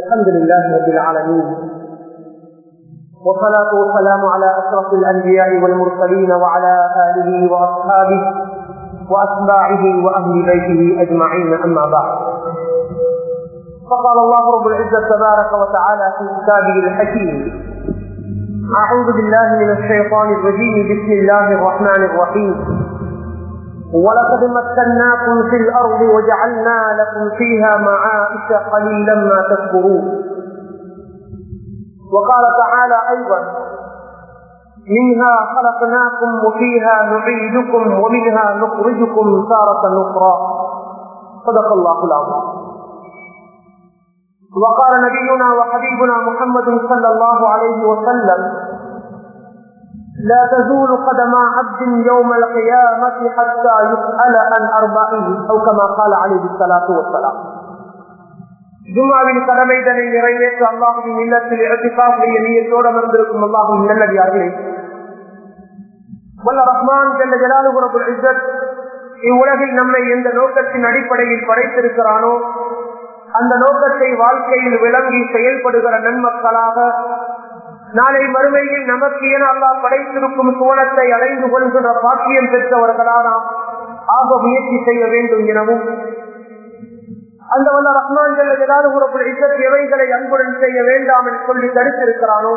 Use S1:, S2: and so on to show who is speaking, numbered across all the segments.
S1: الحمد لله رب العالمين والصلاة والسلام على أشرف الأنبياء والمرسلين وعلى آله وأصحابه وأتباعه وأهل بيته أجمعين أما بعد فقال الله رب العزة تبارك وتعالى في كتابه الحكيم أعوذ بالله من الشيطان الرجيم بسم الله الرحمن الرحيم ولقد مكناكم في الأرض وجعلنا لكم فيها معائش قليلا ما تشكرون وقال تعالى أيضا منها خلقناكم وفيها نعيدكم ومنها نخرجكم تارة أخرى صدق الله العظيم وقال نبينا وحبيبنا محمد صلى الله عليه وسلم لا تزول قدم عبد يوم القيامة حتى يسأل عن أربعين أو كما قال عليه الصلاة والسلام ஜும்மாவின் கடமைதனை நிறைவேற்ற அல்லாஹுவின் இல்லத்தில் இடத்திற்காக நீயத்தோடு அமர்ந்திருக்கும் அல்லாஹுவின் நல்லடியார்களே வல்ல ரஹ்மான் ஜல்ல ஜலாலுபுரபுல் இஸ்ஸத் இவ்வுலகில் நம்மை எந்த நோக்கத்தின் அடிப்படையில் படைத்திருக்கிறானோ அந்த நோக்கத்தை வாழ்க்கையில் விளங்கி செயல்படுகிற நன்மக்களாக நாளை மறுமையில் நமக்கு என அல்லா படைத்திருக்கும் சுவனத்தை அடைந்து கொள்கின்ற பாக்கியம் பெற்றவர்களா நாம் ஆக முயற்சி செய்ய வேண்டும் எனவும் அந்த வல்ல ரஹ்மான்கள் ஏதாவது இசத் எவைகளை அன்புடன் செய்ய வேண்டாம் என்று சொல்லி தடுத்திருக்கிறானோ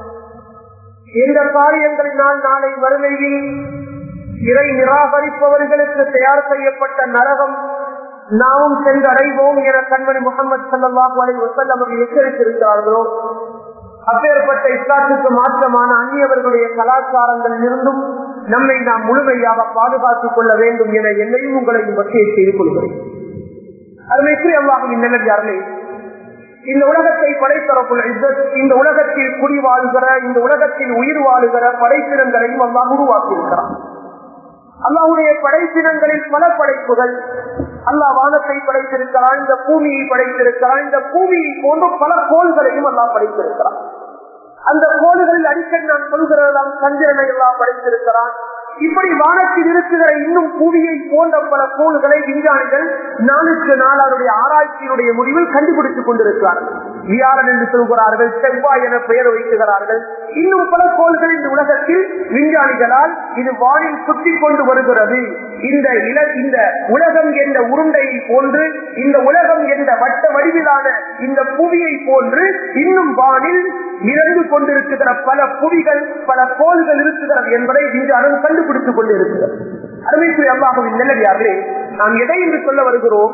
S1: எந்த காரியங்களினால் நாளை மறுமையில் இறை நிராகரிப்பவர்களுக்கு தயார் செய்யப்பட்ட நரகம் நாமும் சென்றடைவோம் என கண்மணி முகமது சல்லாஹூ அலி வசல் அவர்கள் எச்சரித்திருக்கிறார்களோ அப்பேற்பட்ட இஸ்லாத்துக்கு மாற்றமான அந்நியவர்களுடைய கலாச்சாரங்களில் இருந்தும் நம்மை நாம் முழுமையாக பாதுகாத்துக் கொள்ள வேண்டும் என என்னையும் உங்களையும் பற்றிய செய்து கொள்கிறேன் அருமைக்கு அல்லாஹின் நல்லே இந்த உலகத்தை படைத்தரப்புள்ள இந்த உலகத்தில் குடி வாழ்கிற இந்த உலகத்தில் உயிர் வாழுகிற படைப்பினங்களையும் அல்லாஹ் உருவாக்கியிருக்கிறான் அல்லாஹுடைய படைப்பினங்களில் பல படைப்புகள் அல்லாஹ் வானத்தை படைத்திருக்கிறான் இந்த பூமியை படைத்திருக்கிறான் இந்த பூமியை போன்ற பல கோள்களையும் அல்லாஹ் படைத்திருக்கிறான் அந்த கோள்களில் அடிக்கடி நான் சொல்கிறதெல்லாம் சந்திரனை எல்லாம் படைத்திருக்கிறான் இப்படி வானத்தில் இருக்கிற இன்னும் பூமியை போன்ற பல கோள்களை விஞ்ஞானிகள் நாளுக்கு நாள் அவருடைய ஆராய்ச்சியினுடைய முடிவில் கண்டுபிடித்துக் கொண்டிருக்கிறார்கள் வியாழன் என்று சொல்கிறார்கள் செவ்வாய் என பெயர் வைக்கிறார்கள் இன்னும் பல கோள்கள் இந்த உலகத்தில் விஞ்ஞானிகளால் இது வானில் சுற்றி கொண்டு வருகிறது இந்த இல இந்த உலகம் என்ற உருண்டையை போன்று இந்த உலகம் என்ற வட்ட வடிவிலான இந்த புவியை போன்று இன்னும் வானில் நிறந்து கொண்டிருக்கிற பல புவிகள் பல கோள்கள் இருக்கிறது என்பதை விஞ்ஞானம் கண்டுபிடித்துக் கொண்டிருக்கிறது அருமைக்குரிய அல்லாஹுவின் நிலவியார்களே நாம் எதை என்று சொல்ல வருகிறோம்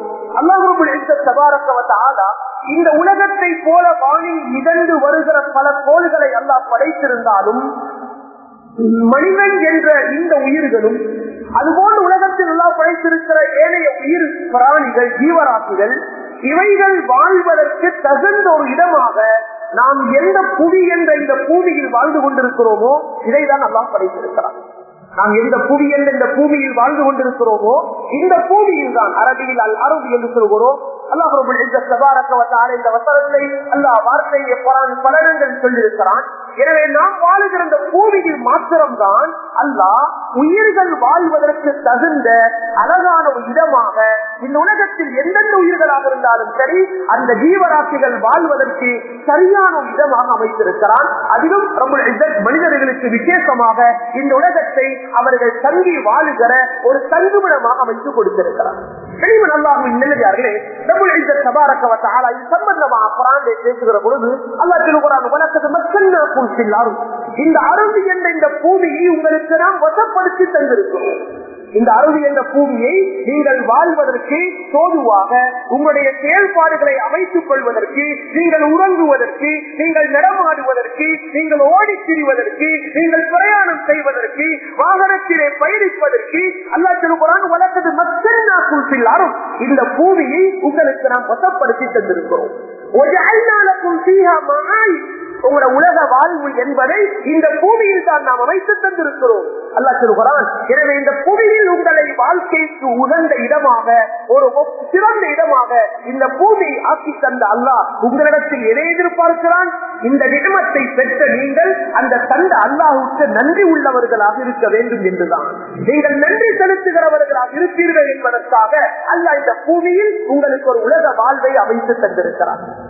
S1: அல்லாஹூ இந்த உலகத்தை போல வானில் மிதந்து வருகிற பல கோள்களை அல்லாஹ் படைத்திருந்தாலும் மனிதன் என்ற இந்த உயிர்களும் அதுபோன்று உலகத்தில் எல்லாம் படைத்திருக்கிற ஏனைய உயிர் பிராணிகள் ஜீவராசிகள் இவைகள் வாழ்வதற்கு தகுந்த ஒரு இடமாக நாம் எந்த புவி என்ற இந்த பூமியில் வாழ்ந்து கொண்டிருக்கிறோமோ இதைதான் எல்லாம் படைத்திருக்கிறார் நாம் எந்த புவி என்ற இந்த பூமியில் வாழ்ந்து கொண்டிருக்கிறோமோ இந்த பூமியில் தான் அரபியில் அல் அரபு என்று சொல்கிறோம் சொல்லியிருக்கிறான் எனவே நாம் வாழுகிற இந்த பூமியில் மாத்திரம்தான் அல்லாஹ் உயிர்கள் வாழ்வதற்கு தகுந்த அழகான ஒரு இடமாக இந்த உலகத்தில் எந்தெந்த உயிர்களாக இருந்தாலும் சரி அந்த ஜீவராசிகள் வாழ்வதற்கு சரியான ஒரு இடமாக அமைத்திருக்கிறான் அதிலும் மனிதர்களுக்கு விசேஷமாக இந்த உலகத்தை அவர்கள் தங்கி வாழுகிற ஒரு தங்குமிடமாக அமைத்து கொடுத்திருக்கிறார் நல்லதார்களே பேசுகிற பொழுது அல்லா சொல்லுகிறான் உலகத்து மக்கள் இந்த அருள் என்ற இந்த பூமியை உங்களுக்கு நாம் வசப்படுத்தி தந்திருக்கிறோம் இந்த அருள் என்ற பூமியை நீங்கள் வாழ்வதற்கு தோதுவாக உங்களுடைய செயல்பாடுகளை அமைத்துக் கொள்வதற்கு நீங்கள் உறங்குவதற்கு நீங்கள் நடமாடுவதற்கு நீங்கள் ஓடி திரிவதற்கு நீங்கள் பிரயாணம் செய்வதற்கு வாகனத்திலே பயணிப்பதற்கு அல்லா திருக்குறான் வளர்த்தது மக்கள் நாக்குள்ளாரும் இந்த பூமியை உங்களுக்கு நாம் வசப்படுத்தி தந்திருக்கிறோம் ஒரு அல்லாலக்கும் சீஹா மாய் உங்களோட உலக வாழ்வு என்பதை இந்த பூமியில் தான் நாம் அமைத்து தந்திருக்கிறோம் அல்லா சொல்கிறான் எனவே இந்த புவியில் உங்களை வாழ்க்கைக்கு உகந்த இடமாக ஒரு சிறந்த இடமாக இந்த பூமி ஆக்கி தந்த அல்லாஹ் உங்களிடத்தில் எதை எதிர்பார்க்கிறான் இந்த நிகமத்தை பெற்ற நீங்கள் அந்த தந்த அல்லாஹுக்கு நன்றி உள்ளவர்களாக இருக்க வேண்டும் என்றுதான் நீங்கள் நன்றி செலுத்துகிறவர்களாக இருப்பீர்கள் என்பதற்காக அல்லாஹ் இந்த பூமியில் உங்களுக்கு ஒரு உலக வாழ்வை அமைத்து தந்திருக்கிறார்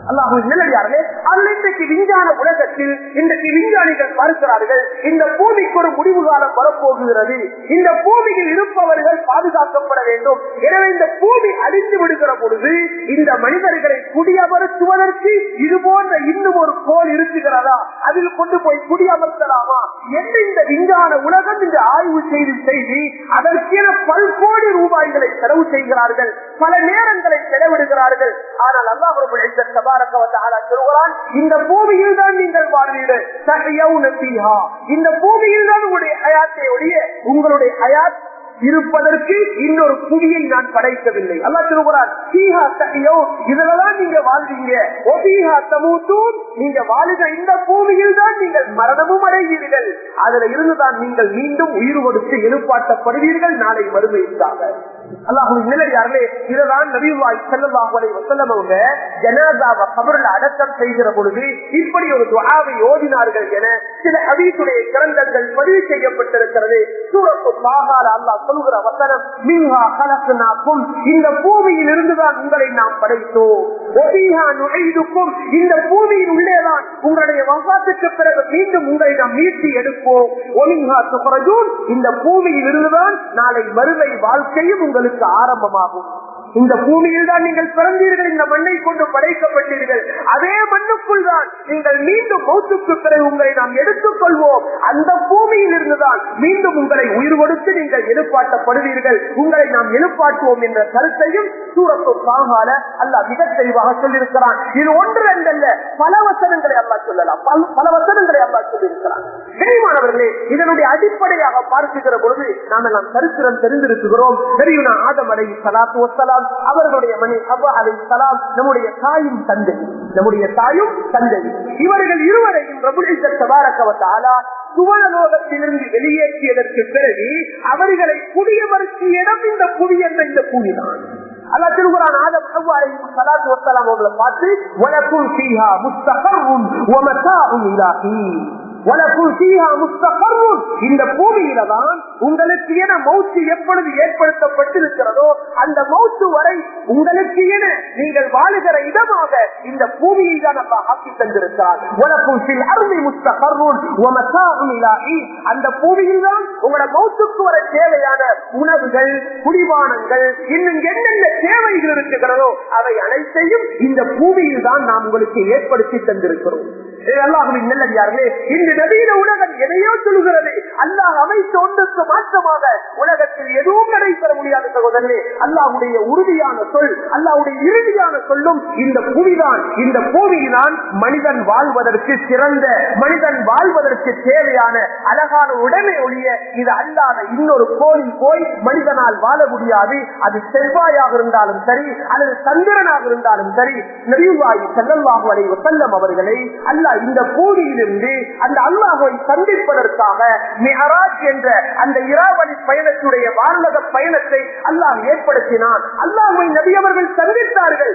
S1: அல்லாஹு நிலையார்களே அதுல இன்றைக்கு விஞ்ஞான உலகத்தில் இன்றைக்கு விஞ்ஞானிகள் பார்க்கிறார்கள் இந்த பூமிக்கு ஒரு முடிவு காலம் வரப்போகுகிறது இந்த பூமியில் இருப்பவர்கள் பாதுகாக்கப்பட வேண்டும் எனவே இந்த பூமி அழிந்து விடுகிற பொழுது இந்த மனிதர்களை குடியமர்த்துவதற்கு இது போன்ற இன்னும் ஒரு கோல் இருக்குகிறதா அதில் கொண்டு போய் குடியமர்த்தலாமா என்று இந்த விஞ்ஞான உலகம் இந்த ஆய்வு செய்து செய்து அதற்கென பல்கோடி ரூபாய்களை செலவு செய்கிறார்கள் பல நேரங்களை செலவிடுகிறார்கள் ஆனால் அல்லாஹ் ரப்பல் இஸ்ஸத் தபாரக வ தஆலா சொல்கிறான் இந்த பூமியில் தான் நீங்கள் வாழ்வீர்கள் தஹ்யவுன ஃபீஹா இந்த பூமியில் தான் உங்களுடைய ஹயாத்தை ஒழிய உங்களுடைய ஹயாத் இருப்பதற்கு இன்னொரு புவியை நான் படைக்கவில்லை அல்லா சொல்கிறார் சீஹா தஹ்யோ இதுலதான் நீங்க வாழ்வீங்க ஒபீஹா தமூத்தூன் நீங்க வாழுகிற இந்த பூமியில் தான் நீங்கள் மரணமும் அடைவீர்கள் அதுல இருந்துதான் நீங்கள் மீண்டும் உயிர் கொடுத்து எழுப்பாட்டப்படுவீர்கள் நாளை மறுமைக்காக அல்லாஹுவின் நிலையார்களே இதுதான் நபிவாய் செல்லவாகுவதை வசல்லம் அவங்க ஜனாதாவை கபரில் அடக்கம் செய்கிற பொழுது இப்படி ஒரு துவாவை ஓதினார்கள் என சில ஹபீசுடைய கிரந்தங்கள் பதிவு செய்யப்பட்டிருக்கிறது சூரத்து பாகால அல்லாஹ் சொல்கிற வசனம் மின்ஹா கலக்குனாக்கும் இந்த பூமியில் இருந்துதான் உங்களை நாம் படைத்தோம் ஒபிஹா நுழைதுக்கும் இந்த பூமியின் உள்ளேதான் உங்களுடைய வசாத்துக்கு பிறகு மீண்டும் உங்களை நாம் மீட்டி எடுப்போம் ஒலிஹா சுப்ரஜூன் இந்த பூமியில் இருந்துதான் நாளை மறுமை வாழ்க்கையும் உங்களுக்கு ஆரம்பமாகும் இந்த பூமியில் தான் நீங்கள் பிறந்தீர்கள் இந்த மண்ணை கொண்டு படைக்கப்பட்டீர்கள் அதே மண்ணுக்குள் தான் நீங்கள் மீண்டும் மௌத்துக்கு பிறகு உங்களை நாம் எடுத்துக் கொள்வோம் அந்த பூமியில் இருந்துதான் மீண்டும் உங்களை உயிர் கொடுத்து நீங்கள் எழுப்பாட்டப்படுவீர்கள் உங்களை நாம் எழுப்பாட்டுவோம் என்ற கருத்தையும் சூரத்து சாகால அல்ல மிக தெளிவாக சொல்லியிருக்கிறான் இது ஒன்று ரெண்டல்ல பல வசனங்களை அல்லா சொல்லலாம் பல- பல வசனங்களை அல்லா சொல்லியிருக்கிறான் கனிமானவர்களே இதனுடைய அடிப்படையாக பார்க்குகிற பொழுது நாம் எல்லாம் சரித்திரம் தெரிந்திருக்கிறோம் பெரியனா ஆதம் அலை சலாத்து வசலாம் அவர்களுடைய மணி ஹபா அலை சலாம் நம்முடைய தாயும் தந்தை நம்முடைய தாயும் தந்தை இவர்கள் இருவரையும் பிரபுலிசவாரக்கவத்தாலா சுவனலோகத்திலிருந்து வெளியேற்றியதற்கு பிறகு அவர்களை குடியமர்த்திய இடம் இந்த புவி என்ற இந்த புவிதான் அல்லா திருக்குறான் ஆதம் ஹவ்வா அலைஹிம் ஸலாத்து வஸ்ஸலாம் அவர்களை பார்த்து வலக்கும் ஃபீஹா முஸ்தகர்ரும் வமதாஉன் இலாஹி வலக்கும் ஃபீஹா முஸ்தகர்ரும் இந்த பூமியில தான் உங்களுக்கு என மௌத்து எப்பொழுது ஏற்படுத்தப்பட்டிருக்கிறதோ அந்த மௌத்து வரை உங்களுக்கு என நீங்கள் வாழுகிற இடமாக இந்த பூமியை தான் நம்ம ஆக்கி தந்திருக்கிறார் உலகம் ஃபில் அருமை முஸ்தகர்ரும் வமதாஉன் இலாஹி அந்த பூமியில் தான் உங்களோட மௌத்துக்கு வர தேவையான உணவுகள் குடிபானங்கள் இன்னும் என்னென்ன தேவைகள் இருக்கிறதோ அவை அனைத்தையும் இந்த பூமியில் தான் நாம் உங்களுக்கு ஏற்படுத்தி தந்திருக்கிறோம் ஏ அல்லாஹுவின் நல்லடியார்களே இந்த நவீன உலகம் எதையோ சொல்கிறது அல்லாஹ் அமைத்த ஒன்றுக்கு மாற்றமாக உலகத்தில் எதுவும் நடைபெற முடியாத சகோதரர்களே அல்லாஹுடைய உறுதியான சொல் அல்லாஹுடைய இறுதியான சொல்லும் இந்த புவிதான் இந்த பூமியில்தான் மனிதன் வாழ்வதற்கு சிறந்த மனிதன் வாழ்வதற்கு தேவையான அழகான உடைமை ஒழிய இது அல்லாத இன்னொரு கோளில் போய் மனிதனால் வாழ முடியாது அது செவ்வாயாக இருந்தாலும் சரி அல்லது சந்திரனாக இருந்தாலும் சரி நபிவாயு செல்லல்லாஹு அலை வசல்லம் அவர்களை அல்லாஹ் இந்த பூமியிலிருந்து அந்த அல்லாஹை சந்திப்பதற்காக மிஹராஜ் என்ற அந்த இராவணி பயணத்துடைய வானக பயணத்தை அல்லாஹ் ஏற்படுத்தினான் அல்லாஹை நபி அவர்கள் சந்தித்தார்கள்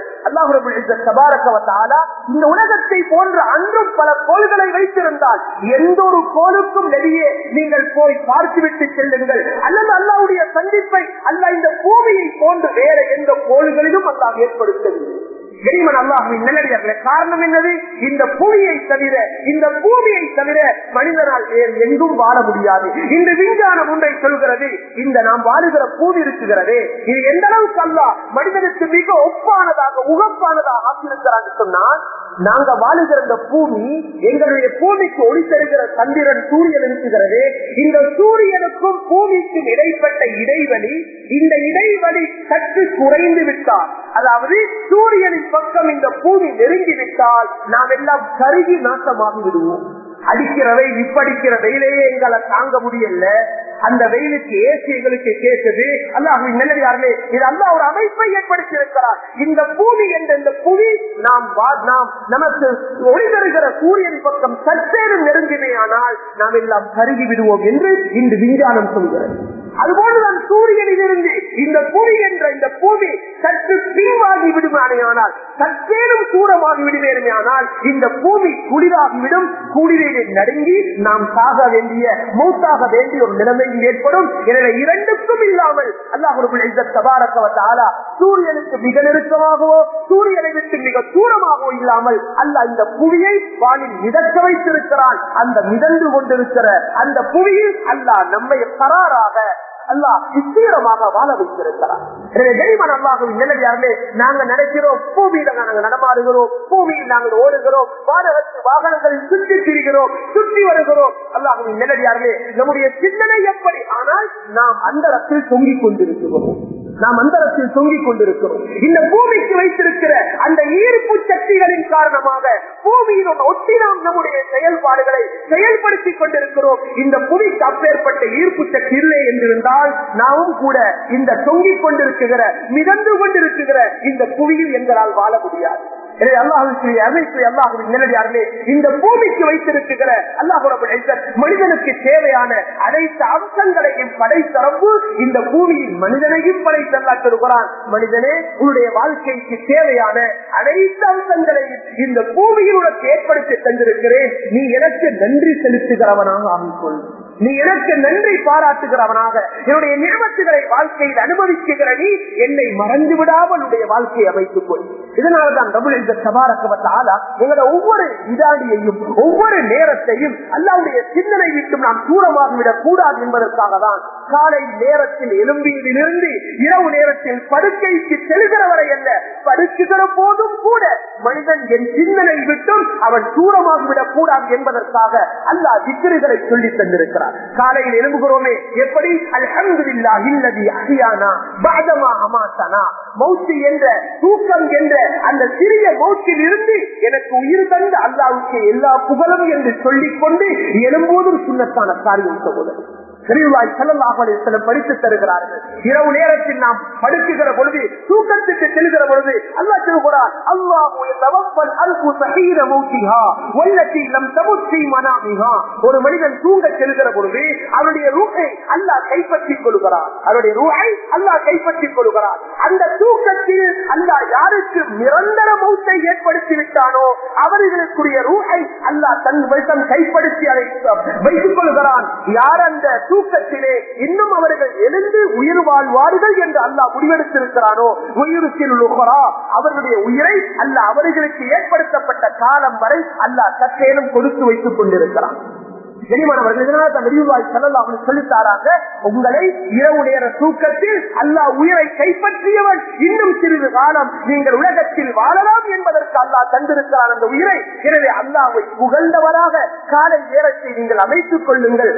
S1: அல்லாஹு இந்த உலகத்தை போன்ற அன்றும் பல கோள்களை வைத்திருந்தால் எந்த ஒரு கோளுக்கும் நெறியே நீங்கள் போய் பார்த்துவிட்டு செல்லுங்கள் அல்லது அல்லாவுடைய சந்திப்பை அல்ல இந்த பூமியை போன்று வேற எந்த கோள்களிலும் அல்லாஹ் ஏற்படுத்தவில்லை கரிமன் அல்லாஹுவின் நல்லடியார்களே காரணம் என்னது இந்த புவியை தவிர இந்த பூமியை தவிர மனிதனால் வேறு எங்கும் வாழ முடியாது இந்த விஞ்ஞானம் ஒன்றை சொல்கிறது இந்த நாம் வாழுகிற பூமி இருக்குகிறதே இது எந்த அளவுக்கு அல்ல மனிதனுக்கு மிக ஒப்பானதாக உகப்பானதாக ஆக்கியிருக்கிறான்னு சொன்னால் நாங்க வாழுகிற இந்த பூமி எங்களுடைய பூமிக்கு ஒளி தருகிற சந்திரன் சூரியன் இருக்குகிறது இந்த சூரியனுக்கும் பூமிக்கும் இடைப்பட்ட இடைவெளி இந்த இடைவெளி சற்று குறைந்து விட்டால் அதாவது சூரியனின் பக்கம் இந்த பூமி நெருங்கி விட்டால் நாம் எல்லாம் கருகி நாசமாகி விடுவோம் அடிக்கிற வெயில் இப்படிக்கிற வெயிலையே எங்களை தாங்க முடியல அந்த வெயிலுக்கு ஏசி எங்களுக்கு கேட்குது அல்லாஹ் நல்லடியார்களே இது அல்ல ஒரு அமைப்பை ஏற்படுத்தி இருக்கிறார் இந்த பூமி என்ற இந்த புவி நாம் வா- நாம் நமக்கு ஒளி தருகிற சூரியன் பக்கம் சற்றேனும் நெருங்கினே ஆனால் நாம் எல்லாம் கருகி விடுவோம் என்று இன்று விஞ்ஞானம் சொல்கிறது அதுபோன்றுதான் சூரியனில் இருந்து இந்த புவி என்ற இந்த பூமி சற்று பின்வாகி விடுமானேயானால் சற்றேனும் தூரமாகி விடுவேனேயானால் இந்த பூமி குளிராகிவிடும் குளிரிலே நடுங்கி நாம் சாக வேண்டிய மூத்தாக வேண்டிய ஒரு நிலைமை ஏற்படும் எனவே இரண்டுக்கும் இல்லாமல் அல்லாஹ் தபாரக்கவத்தாலா சூரியனுக்கு மிக நெருக்கமாகவோ சூரியனை விட்டு மிக தூரமாகவோ இல்லாமல் அல்லாஹ் இந்த புவியை வானில் மிதக்க வைத்திருக்கிறான் அந்த மிதந்து கொண்டிருக்கிற அந்த புவியில் அல்லாஹ் நம்மை கராராக அல்லாஹ் நிச்சயமாக வாழ வைத்திருக்கிறார் எனவே கனிமன் அல்லாஹும் நிலையார்களே நாங்க நினைக்கிறோம் பூமியில நாங்கள் நடமாடுகிறோம் பூமியில் நாங்கள் ஓடுகிறோம் வானகத்து வாகனங்களில் சுற்றி திரிகிறோம் சுற்றி வருகிறோம் அல்லாஹும் நிலையார்களே நம்முடைய சிந்தனை எப்படி ஆனால் நாம் அந்த இடத்தில் தொங்கிக் கொண்டிருக்கிறோம் நாம் அந்தரத்தில் தொங்கிக் கொண்டிருக்கிறோம் இந்த பூமிக்கு வைத்திருக்கிற அந்த ஈர்ப்பு சக்திகளின் காரணமாக பூமியின் ஒட்டி நாம் நம்முடைய செயல்பாடுகளை செயல்படுத்திக் கொண்டிருக்கிறோம் இந்த புவிக்கு அப்பேற்பட்ட ஈர்ப்பு சக்தி இல்லை என்றிருந்தால் நாமும் கூட இந்த தொங்கிக் கொண்டிருக்கிற மிதந்து கொண்டிருக்கிற இந்த புவியில் எங்களால் வாழ முடியாது எனவே அல்லாஹுக்கு அமைப்பு அல்லாஹுவின் நிலையார்களே இந்த பூமிக்கு வைத்திருக்கிற அல்லாஹுடைய மனிதனுக்கு தேவையான அனைத்து அம்சங்களையும் படைத்தரப்பு இந்த பூமியில் மனிதனையும் படைத்தல்லாத்திருக்கிறான் மனிதனே உன்னுடைய வாழ்க்கைக்கு தேவையான அனைத்து அம்சங்களையும் இந்த பூமியில் உனக்கு ஏற்படுத்தி தந்திருக்கிறேன் நீ எனக்கு நன்றி செலுத்துகிறவனாக ஆகிக்கொள் நீ எனக்கு நன்றி பாராட்டுகிறவனாக என்னுடைய நியமத்துகளை வாழ்க்கையில் அனுபவிக்குகிற நீ என்னை மறந்து விடாமல் உடைய வாழ்க்கையை அமைத்துக் கொள் இதனால்தான் தமிழ் இந்த சபாரக்கவத்தாலா எங்களோட ஒவ்வொரு விதாடியையும் ஒவ்வொரு நேரத்தையும் அல்லாவுடைய சிந்தனை விட்டும் நாம் தூரமாகிவிடக் கூடாது என்பதற்காக தான் காலை நேரத்தில் எலும்பியிலிருந்து இரவு நேரத்தில் படுக்கைக்கு செல்கிற வரை அல்ல படுக்குகிற போதும் கூட மனிதன் என் சிந்தனை விட்டும் அவன் தூரமாகிவிடக் கூடாது என்பதற்காக அல்லாஹ் திக்கிரிகளை சொல்லி தந்திருக்கிறார் காலையில் எழும்புகிறோமே எப்படி அல்ஹம்துலில்லா இல்லதி அஹியானா பாதமா அமாசனா மௌத்தி என்ற தூக்கம் என்ற அந்த சிறிய மௌத்தில் இருந்து எனக்கு உயிர் தந்த அல்லாவுக்கு எல்லா புகழும் என்று சொல்லிக் கொண்டு எழும்போதும் சுண்ணத்தான காரியம் சகோதரர் பெரியவாய் செல்லல்லாஹ் படித்து தருகிறார்கள் இரவு நேரத்தில் நாம் படுக்குகிற பொழுது தூக்கத்துக்கு செல்கிற பொழுது அல்லா சொல்கிறார் ஒரு மனிதன் தூங்க செல்கிற பொழுது அவருடைய ரூஹை அல்லாஹ் கைப்பற்றிக் கொள்கிறார் அவருடைய ரூஹை அல்லாஹ் கைப்பற்றிக் கொள்கிறார் அந்த தூக்கத்தில் அல்லாஹ் யாருக்கு நிரந்தர மௌத்தை ஏற்படுத்தி விட்டானோ அவர்களுக்குரிய ரூஹை அல்லாஹ் தன் வசம் கைப்படுத்தி அதை வைத்துக் கொள்கிறான் யார் அந்த தூக்கத்திலே இன்னும் அவர்கள் எழுந்து உயிர் வாழ்வார்கள் என்று அல்லாஹ் முடிவெடுத்திருக்கிறானோ உயிருக்கில் அவர்களுடைய உயிரை அல்ல அவர்களுக்கு ஏற்படுத்தப்பட்ட காலம் வரை அல்லாஹ் சற்றேனும் கொடுத்து வைத்துக் கொண்டிருக்கிறான் சொல்லித்தாராங்க உங்களை இரவு நேர தூக்கத்தில் அல்லாஹ் உயிரை கைப்பற்றியவன் இன்னும் சிறிது காலம் நீங்கள் உலகத்தில் வாழலாம் என்பதற்கு அல்லாஹ் தந்திருக்கிறான் அந்த உயிரை எனவே அல்லாவை புகழ்ந்தவராக காலை நேரத்தை நீங்கள் அமைத்துக் கொள்ளுங்கள்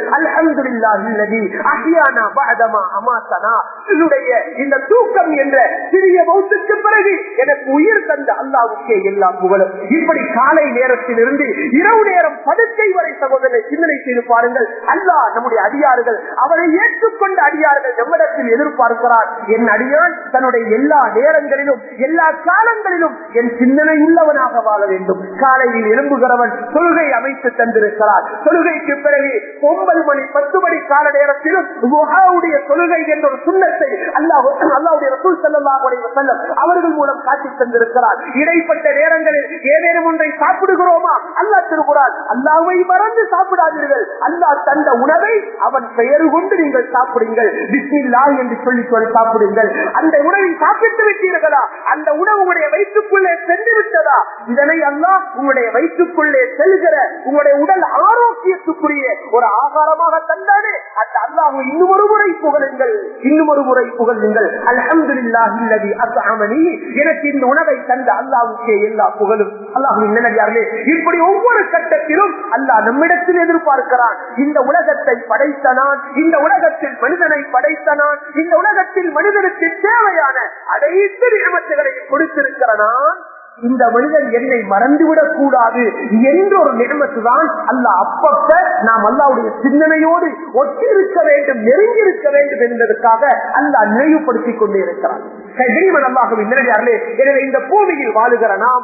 S1: என்னுடைய இந்த தூக்கம் என்ற சிறிய மௌத்துக்கு பிறகு எனக்கு உயிர் தந்த அல்லாவுக்கே எல்லா புகழும் இப்படி காலை நேரத்தில் இருந்து இரவு நேரம் படுக்கை வரை சகோதரனை சிந்தனை செய்து பாருங்கள் அல்லாஹ் நம்முடைய அடியார்கள் அவரை ஏற்றுக்கொண்ட அடியார்கள் நம்மிடத்தில் எதிர்பார்க்கிறார் என் அடியான் தன்னுடைய எல்லா நேரங்களிலும் எல்லா காலங்களிலும் என் சிந்தனை உள்ளவனாக வாழ வேண்டும் காலையில் எழும்புகிறவன் தொழுகை அமைத்து தந்திருக்கிறார் தொழுகைக்கு பிறகு ஒன்பது மணி பத்து மணி கால நேரத்திலும் உடைய தொழுகை என்ற ஒரு சுண்ணத்தை அல்லாஹ் அல்லாவுடைய ரசூல் செல்லல்லாஹ் செல்லம் அவர்கள் மூலம் காட்டி தந்திருக்கிறார் இடைப்பட்ட நேரங்களில் ஏதேனும் ஒன்றை சாப்பிடுகிறோமா அல்லாஹ் திருக்குறார் அல்லாவை மறந்து சாப்பிடாதீர்கள் அல்லாஹ் தந்த உணவை அவன் பெயர் கொண்டு நீங்கள் சாப்பிடுங்கள் பிஸ்மில்லா என்று சொல்லி சொல்லி சாப்பிடுங்கள் அந்த உணவை சாப்பிட்டு விட்டீர்களா அந்த உணவு உங்களுடைய வயிற்றுக்குள்ளே சென்று விட்டதா இதனை அல்லாஹ் உங்களுடைய வயிற்றுக்குள்ளே செல்கிற உங்களுடைய உடல் ஆரோக்கியத்துக்குரிய ஒரு ஆகாரமாக தந்தானே அந்த அல்லாஹ் இன்னும் ஒரு முறை புகழுங்கள் இன்னும் ஒரு முறை புகழுங்கள் அல்ஹம்துலில்லாஹி அஸ்அமனி எனக்கு இந்த உணவை தந்த அல்லாஹ்வுக்கே எல்லா புகழும் அல்லாஹ்வின் நல்லடியார்களே இப்படி ஒவ்வொரு கட்டத்திலும் அல்லாஹ் நம்மிடத்தில் எதிர்பார்க்கிறான் இந்த உலகத்தை படைத்த நான் இந்த உலகத்தில் மனிதனை படைத்த நான் இந்த உலகத்தில் மனிதனுக்கு தேவையான அனைத்து நியமத்துகளை கொடுத்திருக்கிற நான் இந்த மனிதன் என்னை மறந்துவிடக் கூடாது என்ற ஒரு நிலைமத்து தான் அல்ல அப்பப்ப நாம் அல்லாவுடைய சிந்தனையோடு ஒட்டி இருக்க வேண்டும் நெருங்கி இருக்க வேண்டும் என்பதற்காக அல்லா நினைவுபடுத்திக் கொண்டே இருக்கிறான் அல்லாஹுவின் நிலையார்களே எனவே இந்த பூமியில் வாழுகிற நாம்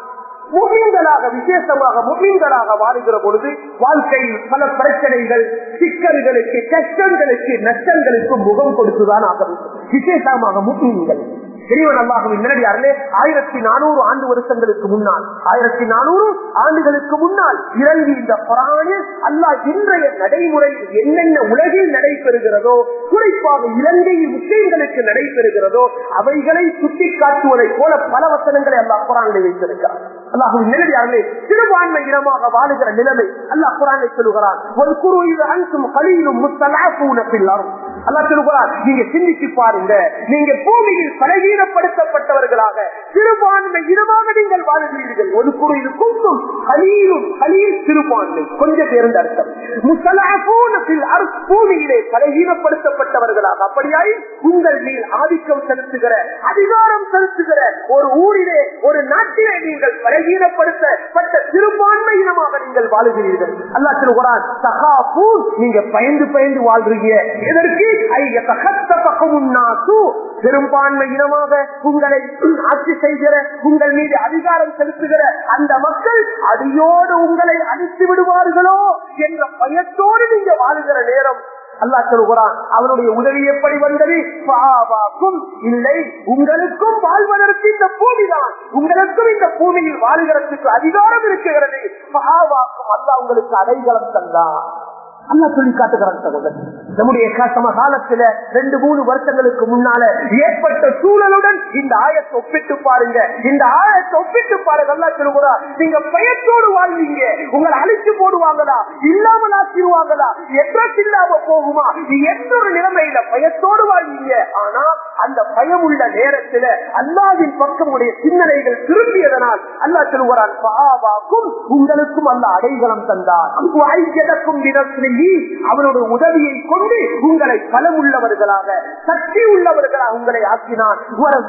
S1: முகின்களாக விசேஷமாக முகின்களாக வாழுகிற பொழுது வாழ்க்கையில் பல பிரச்சனைகள் சிக்கல்களுக்கு கஷ்டங்களுக்கு நஷ்டங்களுக்கு முகம் கொடுத்துதான் ஆக வேண்டும் விசேஷமாக முகின்கள் பெரியவன் அல்லாஹுவின் நேரடியார்களே ஆயிரத்தி நானூறு ஆண்டு வருஷங்களுக்கு முன்னால் ஆயிரத்தி நானூறு ஆண்டுகளுக்கு முன்னால் இறங்கி இந்த குரானில் அல்லாஹ் இன்றைய நடைமுறையில் என்னென்ன உலகில் நடைபெறுகிறதோ குறிப்பாக இலங்கையில் முஸ்லீம்களுக்கு நடைபெறுகிறதோ அவைகளை சுட்டி காட்டுவதை போல பல வசனங்களை அல்லாஹ் குரானில் வைத்திருக்கிறார் அல்லாஹுவின் நேரடியார்களே சிறுபான்மை இனமாக வாழுகிற நிலைமை அல்லாஹ் குரானை சொல்லுகிறான் ஒரு குரு இது அன்சும் கலியிலும் முத்தலாப்பூன பில்லாரும் அல்லாஹ் சொல்லுகிறான் நீங்க சிந்திச்சு பாருங்க நீங்க பூமியில் பலகீனப்படுத்தப்பட்டவர்களாக சிறுபான்மை இனமாக நீங்கள் வாழுகிறீர்கள் ஒரு குரு இது குண்டும் கலீலும் கலீல் சிறுபான்மை கொஞ்சம் பேருந்து அர்த்தம் முத்தலாப்பூன பில் அர்த் பூமியிலே பலகீனப்படுத்தப்பட்டவர்களாக அப்படியாய் உங்கள் மேல் ஆதிக்கம் செலுத்துகிற அதிகாரம் செலுத்துகிற ஒரு ஊரிலே ஒரு நாட்டிலே நீங்கள் பலகீனப்படுத்தப்பட்ட சிறுபான்மை இனமாக நீங்கள் வாழுகிறீர்கள் அல்லா சொல்லுகிறான் சகாபூன் நீங்க பயந்து பயந்து வாழ்றீங்க எதற்கு ஐய தகத்த பக்கமுன்னாசு பெரும்பான்மை இனமாக உங்களை ஆட்சி செய்கிற உங்கள் மீது அதிகாரம் செலுத்துகிற அந்த மக்கள் அடியோடு உங்களை அழித்து விடுவார்களோ என்ற பயத்தோடு நீங்க வாழுகிற நேரம் அல்லா சொல்கிறான் அவனுடைய உதவி எப்படி வந்தது பாபாக்கும் இல்லை உங்களுக்கும் வாழ்வதற்கு இந்த பூமிதான் உங்களுக்கும் இந்த பூமியில் வாழ்கிறதுக்கு அதிகாரம் இருக்கிறது பாபாக்கும் அல்லா உங்களுக்கு அடைகலம் தந்தான் அல்லா சொல்லி காட்டுகிறான் சகோதரன் நம்முடைய சமகாலத்துல ரெண்டு மூணு வருஷங்களுக்கு முன்னால ஏற்பட்ட சூழலுடன் இந்த ஆயத்தை ஒப்பிட்டு பாருங்க இந்த ஆயத்தை ஒப்பிட்டு பாருங்க அல்லா சொல்லுகிறா நீங்க பயத்தோடு வாழ்வீங்க உங்களை அழிச்சு போடுவாங்களா இல்லாமல் ஆக்கிடுவாங்களா எட்ரஸ் இல்லாம போகுமா எந்த ஒரு நிலைமையில பயத்தோடு வாழ்வீங்க ஆனா அந்த பயம் உள்ள நேரத்துல அல்லாவின் பக்கம் உடைய சிந்தனைகள் திரும்பியதனால் அல்லா சொல்லுகிறான் பாவாக்கும் உங்களுக்கும் அல்ல அடைகலம் தந்தார் ஐக்கியதற்கும் தினத்திலேயே அவனுடைய உதவியை கொண்டு உங்களை பலம் உள்ளவர்களாக சக்தி உள்ளவர்களாக உங்களை ஆக்கினான்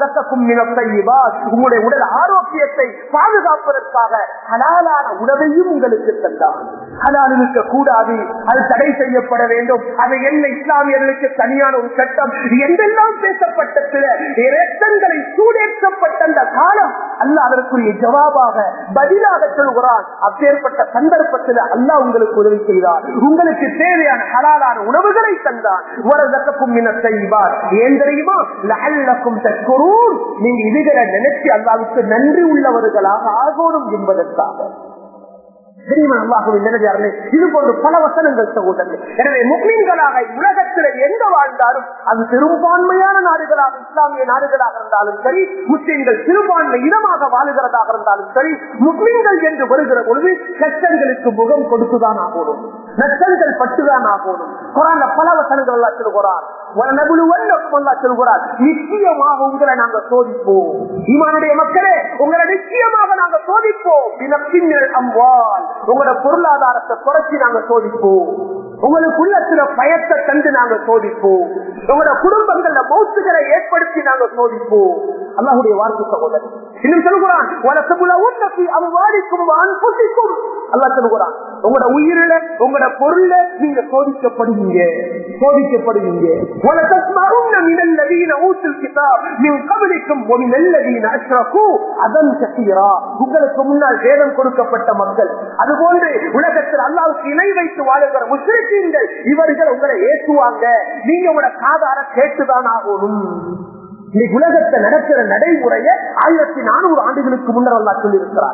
S1: உங்களுடைய உடல் ஆரோக்கியத்தை பாதுகாப்பதற்காக ஹலாலான உணவையும் உங்களுக்கு தந்தான் ஹலால் இருக்க கூடாது அது தடை செய்யப்பட வேண்டும் அது என்ன இஸ்லாமியர்களுக்கு தனியான ஒரு சட்டம் என்றெல்லாம் பேசப்பட்ட சில இரத்தங்களை சூடேற்றப்பட்ட அந்த காலம் அல்ல அதற்குரிய ஜவாபாக பதிலாக சொல்கிறான் அப்பேற்பட்ட சந்தர்ப்பத்தில் அல்லா உங்களுக்கு உதவி செய்தார் உங்களுக்கு தேவையான ஹலாலான உணவுகளை தந்தான் வரதற்கும் செய்வார் ஏன் தெரியுமா லல்லக்கும் தற்கொரூர் நீங்க இதுகளை நினைச்சு அல்லாவுக்கு நன்றி உள்ளவர்களாக ஆகணும் என்பதற்காக இது போன்று பல வசனங்கள் சகோதரர்கள் எனவே முஸ்லிம்களாக உலகத்தில் எங்க வாழ்ந்தாலும் அது பெரும்பான்மையான நாடுகளாக இஸ்லாமிய நாடுகளாக இருந்தாலும் சரி முஸ்லிம்கள் சிறுபான்மை இடமாக வாழுகிறதாக இருந்தாலும் சரி முஸ்லிம்கள் என்று வருகிற பொழுது கஷ்டங்களுக்கு முகம் கொடுத்துதான் ஆகணும் நஷ்டங்கள் பட்டுதான் ஆகணும் குரான் பல வசனங்கள் எல்லாம் சொல்கிறார் சொல்கிறார் நிச்சயமாக உங்களை நாங்க சோதிப்போம் ஈமானுடைய மக்களே உங்களை நிச்சயமாக நாங்க சோதிப்போம் அம்வால் உங்களோட பொருளாதாரத்தை குறைச்சி நாங்க சோதிப்போம் உங்களுக்குள்ள சில பயத்தை தந்து நாங்க சோதிப்போம் உங்களோட குடும்பங்கள மௌத்துகளை ஏற்படுத்தி நாங்க சோதிப்போம் அல்லாஹுடைய வார்த்தை சகோதரர் இன்னும் சொல்கிறான் அம்வாடிக்கும் அன்புசிக்கும் அல்லா சொல்கிறான் உங்களோட உயிரில உங்களோட பொருள்ல நீங்க சோதிக்கப்படுவீங்க சோதிக்கப்படுவீங்க உங்களுக்கு முன்னால் வேதம் கொடுக்கப்பட்ட மக்கள் அதுபோன்று உலகத்தில் அல்லாவுக்கு இணை வைத்து வாழுகிற முஸ்லிம்கள் இவர்கள் உங்களை ஏற்றுவாங்க நீங்க உங்களோட காதார கேட்டுதான் ஆகணும் இன்னைக்கு உலகத்தை நடக்கிற நடைமுறைய ஆயிரத்தி நானூறு ஆண்டுகளுக்கு முன்னர் அல்லா சொல்லி இருக்கிறார்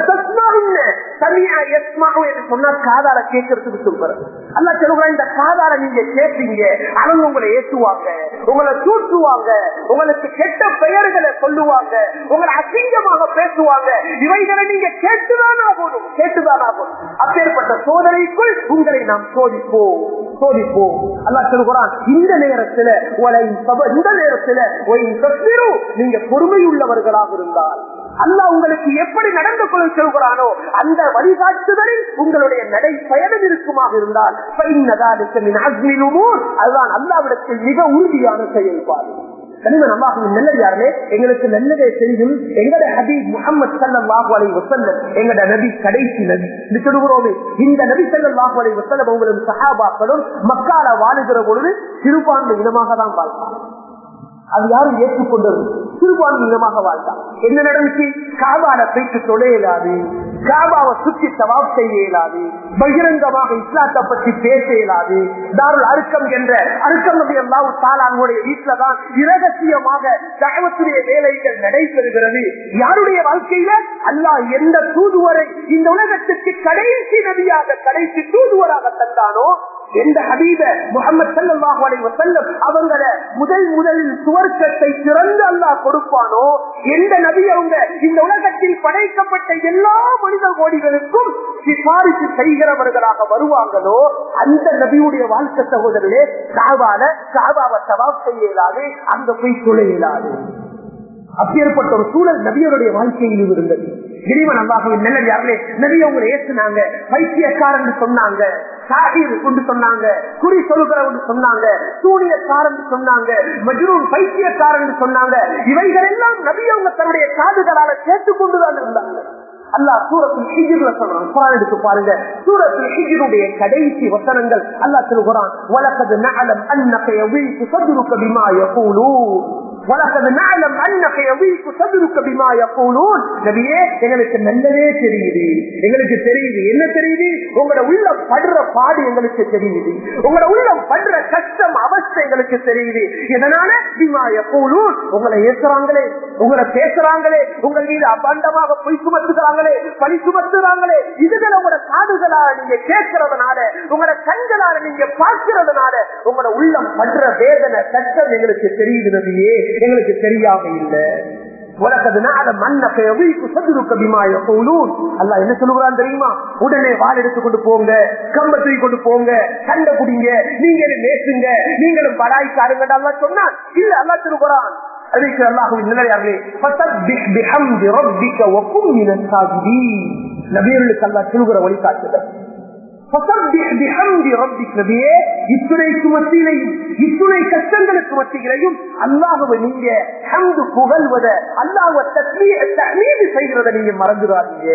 S1: சொன்னா காதார கேட்கறதுக்கு சொல்றாரு அல்லா சொல்லுங்க இந்த காதார நீங்க கேட்பீங்க அவங்க உங்களை ஏற்றுவாங்க உங்களை தூற்றுவாங்க உங்களுக்கு கெட்ட பெயர்களை சொல்லுவாங்க உங்களை அசிங்கமாக பேசுவாங்க இவைகளை நீங்க கேட்டுதான் ஆகணும் கேட்டுதான் ஆகணும் அப்பேற்பட்ட சோதனைக்குள் உங்களை நாம் சோதிப்போம் சோதிப்போம் அல்லா சொல்லுகிறான் இந்த நேரத்துல இந்த நேரத்துல நீங்க பொறுமை உள்ளவர்களாக இருந்தால் அல்லா உங்களுக்கு எப்படி நடந்து கொள்ள சொல்கிறானோ அந்த வழிகாட்டுதலில் உங்களுடைய நடை பயணம் இருக்குமாக இருந்தால் அதுதான் அல்லாவிடத்தில் மிக உறுதியான செயல்பாடு நல்லதாருமே எங்களுக்கு நல்லதே தெரியும் எங்கட ஹபீப் முகமது சல்லாஹு அலை வசல்லம் எங்கட நபி கடைசி நபி சொல்லுகிறோமே இந்த நபி சல்லாஹு அலை வசல்லம் உங்களும் சஹாபாக்களும் மக்கால வாழுகிற பொழுது சிறுபான்மை இனமாக தான் வாழ்வாங்க அது யாரும் ஏற்றுக்கொண்டது சிறுபான்மையினமாக வாழ்ந்தான் என்ன நடந்துச்சு காபால போயிட்டு தொலை இயலாது காபாவை சுற்றி தவாப் செய்ய இயலாது பகிரங்கமாக இஸ்லாத்தை பற்றி பேச இயலாது தாருள் அருக்கம் என்ற அருக்கம் நபி அல்லாஹ் தாலானுடைய வீட்டுல தான் இரகசியமாக தகவத்துடைய வேலைகள் நடைபெறுகிறது யாருடைய வாழ்க்கையில அல்லாஹ் எந்த தூதுவரை இந்த உலகத்துக்கு கடைசி நபியாக கடைசி தூதுவராக தந்தானோ எந்த ஹபீப முகமது சல்லாஹு அலைஹி வஸல்லம் அவங்கள முதல் முதலில் சுவர்க்கத்தை திறந்து அல்லாஹ் கொடுப்பானோ எந்த நபி அவங்க இந்த உலகத்தில் படைக்கப்பட்ட எல்லா மனித கோடிகளுக்கும் சிபாரிசு செய்கிறவர்களாக வருவாங்களோ அந்த நபியுடைய வாழ்க்கை சகோதரர்களே காபால காபாவை சவாப் செய்ய இயலாது அங்க போய் தொழ இயலாது அப்பேற்பட்ட ஒரு சூழல் நபியருடைய வாழ்க்கையில் இருந்தது இறைவன் அல்லாஹுவின் நல்லது யாருமே நபி அவங்க ஏற்றுனாங்க பைத்தியக்காரன் சொன்னாங்க சாகிர் கொண்டு சொன்னாங்க குறி சொல்லுகிறவங்க சொன்னாங்க சூனியக்காரன் சொன்னாங்க மஜ்ரூன் பைத்தியக்காரன் சொன்னாங்க இவைகள் எல்லாம் நபி அவங்க தன்னுடைய காதுகளால கேட்டுக்கொண்டுதான் இருந்தாங்க அல்லாஹ் சூரத்தில் ஹிஜிர்ல சொல்றான் குரான் எடுத்து பாருங்க சூரத்தில் ஹிஜிருடைய கடைசி வசனங்கள் அல்லாஹ் சொல்கிறான் வலக்கது நஅலம் அன்னக யவீகு சதுருக பிமா யகூலூன் வலக்கது நஅலம் அன்னக யவீகு சதுருக பிமா யகூலூன் நபியே எங்களுக்கு நல்லதே தெரியுது எங்களுக்கு தெரியுது என்ன தெரியுது உங்களோட உள்ளம் படுற பாடு எங்களுக்கு தெரியுது உங்களோட உள்ளம் படுற கஷ்டம் அவஸ்தை எங்களுக்கு தெரியுது இதனால பிமா யகூலூன் உங்களை ஏசுறாங்களே உங்களை பேசுறாங்களே உங்கள் மீது அபாண்டமாக பொய் சுமத்துகிறாங்களே பழி சுமத்துறாங்களே இதுகளை உங்களோட காதுகளால நீங்க கேட்கறதுனால உங்களோட கண்களால நீங்க பார்க்கிறதுனால உங்களோட உள்ளம் படுற வேதனை கஷ்டம் எங்களுக்கு தெரியுது நபியே எங்களுக்கு தெரியாம இல்லை என்ன சொல்லுகிறான் தெரியுமா உடனே வால் எடுத்துக்கொண்டு போங்க கம்பத்தை கொண்டு போங்க சண்டை குடிங்க நீங்களும் நேசுங்க நீங்களும் படாய்க்காருங்க சொன்னா இல்ல அல்லா சொல்லுகிறான் அதுக்கு அல்லாஹுவின் நிலையாகவே நபியர்களுக்கு அல்லா சொல்லுகிற வழிகாட்டுதல் இத்துணைக்கு மத்தியிலையும் இத்துணை கஷ்டங்களுக்கு மத்தியிலையும் அல்லாஹுவை நீங்க ஹந்து புகழ்வத அல்லாஹுவ தண்ணீர் செய்கிறத நீங்க மறந்துடாதீங்க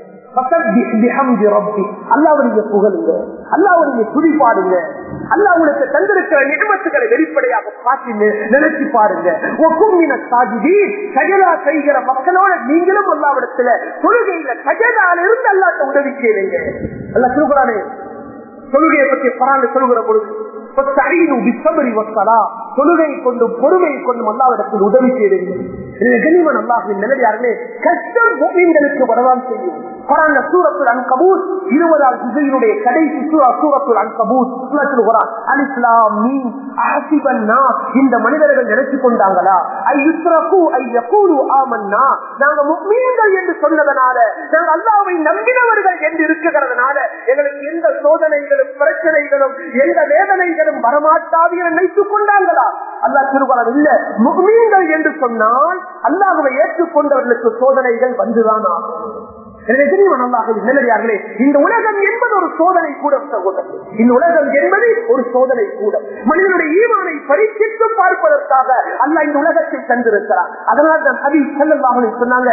S1: அல்லாவை நீங்க புகழுங்க அல்லாவை நீங்க துடிப்பாடுங்க அல்லா உங்களுக்கு தந்திருக்கிற நியமத்துகளை வெளிப்படையாக பார்த்து நினைச்சு பாருங்க சஜதா செய்கிற மக்களோட நீங்களும் அல்லாவிடத்துல தொழுகையில சஜதால இருந்து அல்லாட்ட உதவி செய்றீங்க அல்ல சொல்கிறானே தொழுகையை பற்றி பராண்டு சொல்கிற பொழுது தொழுகை கொண்டு பொறுமை கொண்டு அல்லாவிடத்தில் உதவி செய்வீர்கள் கனிமன் அல்லாஹின் நிலையாருமே கஷ்டம் மூமின்களுக்கு வரதான் செய்யும் குரான் சூரத்துல் அன்கபூத் இருபதாம் திசையினுடைய கடைசி சூரா சூரத்துல் அன்கபூத் சொல்கிறான் அலிஸ்லாம் மீ அஹசிபன்னா இந்த மனிதர்கள் நினைச்சு கொண்டாங்களா ஐயுத்ரகு ஐயகூரு ஆமன்னா நாங்க முக்மீன்கள் என்று சொன்னதனால நாங்க அல்லாவை நம்பினவர்கள் என்று இருக்குகிறதுனால எங்களுக்கு எந்த சோதனைகளும் பிரச்சனைகளும் எந்த வேதனைகளும் வரமாட்டாது என நினைத்துக் கொண்டாங்களா அல்லா திருக்குறள் இல்ல முக்மீன்கள் என்று சொன்னால் அல்லாஹுவை ஏற்றுக்கொண்டவர்களுக்கு சோதனைகள் வந்துதான் ஆகும் இந்த உலகம் என்பது ஒரு சோதனை கூட சகோதரர் இந்த உலகம் என்பது ஒரு சோதனை கூட மனிதனுடைய ஈமானை பரீட்சித்து பார்ப்பதற்காக அல்ல இந்த உலகத்தை தந்திருக்கிறார் அதனால் தான் அபி செல்லவாக சொன்னாங்க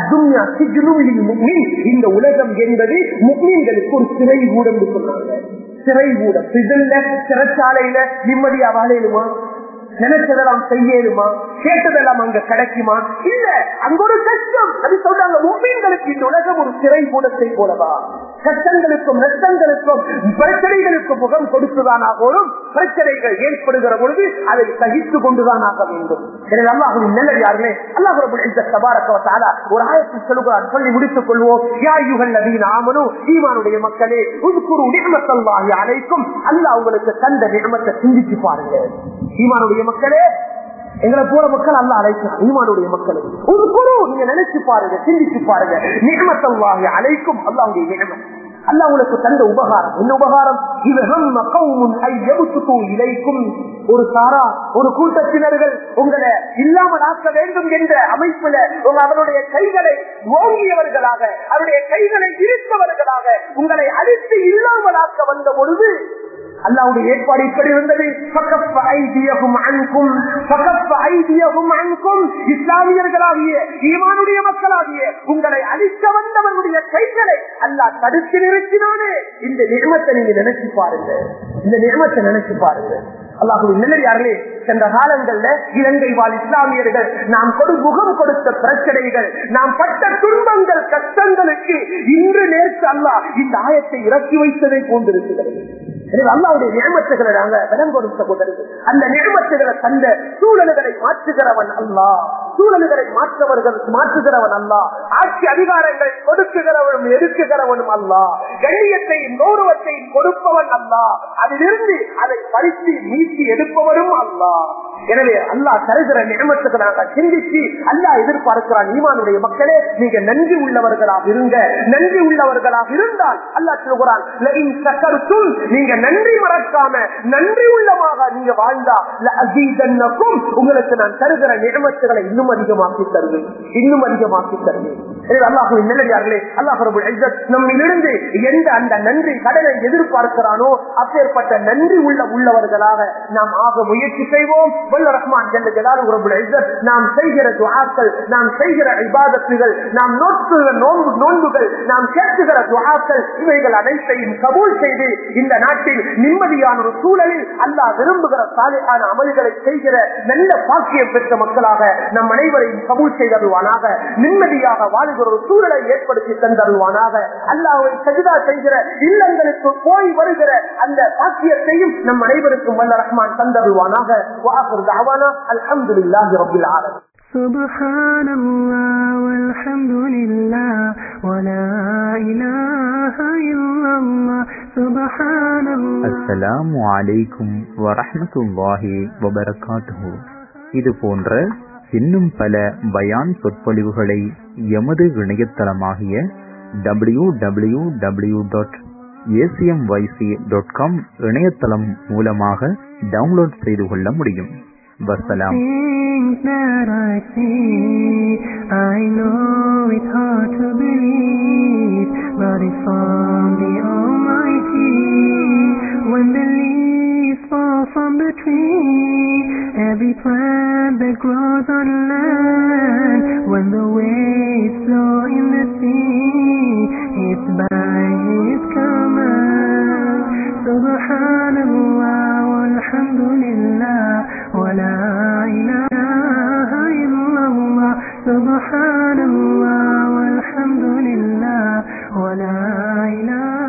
S1: இந்த உலகம் என்பது முக்மீன்களுக்கு ஒரு சிறை கூடம் சொன்னாங்க சிறை கூடம் சிறைச்சாலையில நிம்மதியா வாழையிலுமா நினைச்சதெல்லாம் செய்யலுமா கேட்டதெல்லாம் அங்க கிடைக்குமா இல்ல அங்க ஒரு கஷ்டம் அது சொல்றாங்க மும்மீன்களுக்கு இந்த உலகம் ஒரு சிறை கூடத்தை போலவா கஷ்டங்களுக்கும் நஷ்டங்களுக்கும் பிரச்சனைகளுக்கும் முகம் கொடுத்துதான் ஆகணும் பிரச்சனைகள் ஏற்படுகிற பொழுது அதை சகித்து கொண்டுதான் ஆக வேண்டும் எனவே அல்லாஹுவின் நல்லது யாருமே அல்லாஹ் இந்த சபாரக்கவத்தால ஒரு ஆயத்தில் சொல்லுகிறார் சொல்லி முடித்துக் கொள்வோம் யாயுகள் நதியின் ஆமனும் ஈமானுடைய மக்களே உதுக்குரு நிகமத்தல்வாகி அனைக்கும் அல்லாஹ் உங்களுக்கு தந்த நிகமத்தை சிந்திச்சு பாருங்க ஈமானுடைய மக்களே எங்களை போல மக்கள் அல்ல அழைக்கிறார் ஈமானுடைய மக்கள் ஒரு குரு நீங்க நினைச்சு பாருங்க சிந்திச்சு பாருங்க நிகமத்தல்வாகி அழைக்கும் அல்லாவுடைய நிகமம் அல்ல உங்களுக்கு தந்த உபகாரம் என்ன உபகாரம் இலைக்கும் ஒரு சாரா ஒரு கூட்டத்தினர்கள் உங்களை இல்லாமல் ஆக்க வேண்டும் என்ற அமைப்புல அவருடைய கைகளை ஓங்கியவர்களாக அவருடைய கைகளை இருந்தவர்களாக உங்களை அழித்து இல்லாமல் ஆக்க வந்த பொழுது அல்லாவுடைய ஏற்பாடு இப்படி இருந்தது இஸ்லாமியர்களாகிய ஈமானுடைய மக்களாகிய உங்களை அழிக்க வந்தவர்களுடைய கைகளை அல்லாஹ் தடுத்து நிறுத்தினானே இந்த நியமத்தை நீங்க நினைச்சு பாருங்க இந்த நியமத்தை நினைச்சு பாருங்க அல்லாஹுவின் நிலையார்களே சென்ற காலங்கள்ல இலங்கை வாழ் இஸ்லாமியர்கள் நாம் கொடு முகம் கொடுத்த பிரச்சனைகள் நாம் பட்ட துன்பங்கள் கஷ்டங்களுக்கு இன்று நேற்று அல்லாஹ் இந்த ஆயத்தை இறக்கி வைத்ததை போன்றிருக்கிறது எனவே அல்லாவுடைய நியமத்துகளை நாங்க விடம் கொடுத்த போதற்கு அந்த நியமத்துகளை தந்த சூழல்களை மாற்றுகிறவன் அல்லா சூழல்களை மாற்றவர்கள் மாற்றுகிறவன் அல்லா ஆட்சி அதிகாரங்களை கொடுக்குகிறவனும் எடுக்குகிறவனும் அல்லா கண்ணியத்தையும் கௌரவத்தையும் கொடுப்பவன் அல்லா அதிலிருந்து அதை பறித்து நீக்கி எடுப்பவனும் அல்லா எனவே அல்லாஹ் தருகிற நியமத்துக்கு நாங்கள் சிந்திச்சு அல்லாஹ் எதிர்பார்க்கிறான் ஈமானுடைய மக்களே நீங்க நன்றி உள்ளவர்களாக இருங்க நன்றி உள்ளவர்களாக இருந்தால் அல்லாஹ் சொல்கிறான் "லஇன் ஷக்கர்தும்", நீங்க நன்றி மறக்காம நன்றி உள்ளமாக நீங்க வாழ்ந்தா லஅஸீதன்னக்கும், உங்களுக்கு நான் தருகிற நியமத்துகளை இன்னும் அதிகமாக்கி தருவேன் இன்னும் அதிகமாக்கி தருவேன் எனவே அல்லாஹுவின் நல்லடியார்களே அல்லாஹ் ரபுல் இஸ்ஸத் நம்மிலிருந்து எந்த அந்த நன்றி கடனை எதிர்பார்க்கிறானோ அப்பேற்பட்ட நன்றி உள்ள உள்ளவர்களாக நாம் ஆக முயற்சி செய்வோம் வல்ல ரஹ்மான் ஜல்ல ஜலாலுஹு ரப்புல் இஸ்ஸத் நாம் செய்கிற துஆக்கள் நாம் செய்கிற இபாதத்துகள் நாம் நோக்குகிற நோன்பு நோன்புகள் நாம் கேட்குகிற துஆக்கள் இவைகள் அனைத்தையும் கபூல் செய்து இந்த நாட்டில் நிம்மதியான ஒரு சூழலில் அல்லாஹ் விரும்புகிற சாலையான அமல்களை செய்கிற நல்ல பாக்கியம் பெற்ற மக்களாக நம் அனைவரையும் கபூல் செய்தருவானாக நிம்மதியாக வாழுகிற ஒரு சூழலை ஏற்படுத்தி தந்தருவானாக அல்லாஹ்வை சஜிதா செய்கிற இல்லங்களுக்கு போய் வருகிற அந்த பாக்கியத்தையும் நம் அனைவருக்கும் வல்ல ரஹ்மான் தந்தருவானாக வாஹர் தாவானா அல்ஹம்துலில்லாஹி ரப்பில் ஆலமீன்
S2: سبحان الله والحمد لله ولا إله إلا الله سبحان الله
S3: அஸ்ஸலாமு அலைக்கும் வரஹ்மத்துல்லாஹி வபரகாத்துஹு இது போன்ற இன்னும் பல பயான் சொற்பொழிவுகளை எமது இணையதளமாகிய W W W dot A C M Y C dot com இணையதளம் மூலமாக டவுன்லோட் செய்து கொள்ள முடியும் வசலாம்
S2: Things that I see, I know it's hard to believe, but it's from the Almighty. When the leaves fall from the tree, every plant that grows on land, when the waves flow in the sea, it's by His command. Subhanallah, walhamdulillah, wa la ilaha illallah. Subhanallah, walhamdulillah, wa la ilaha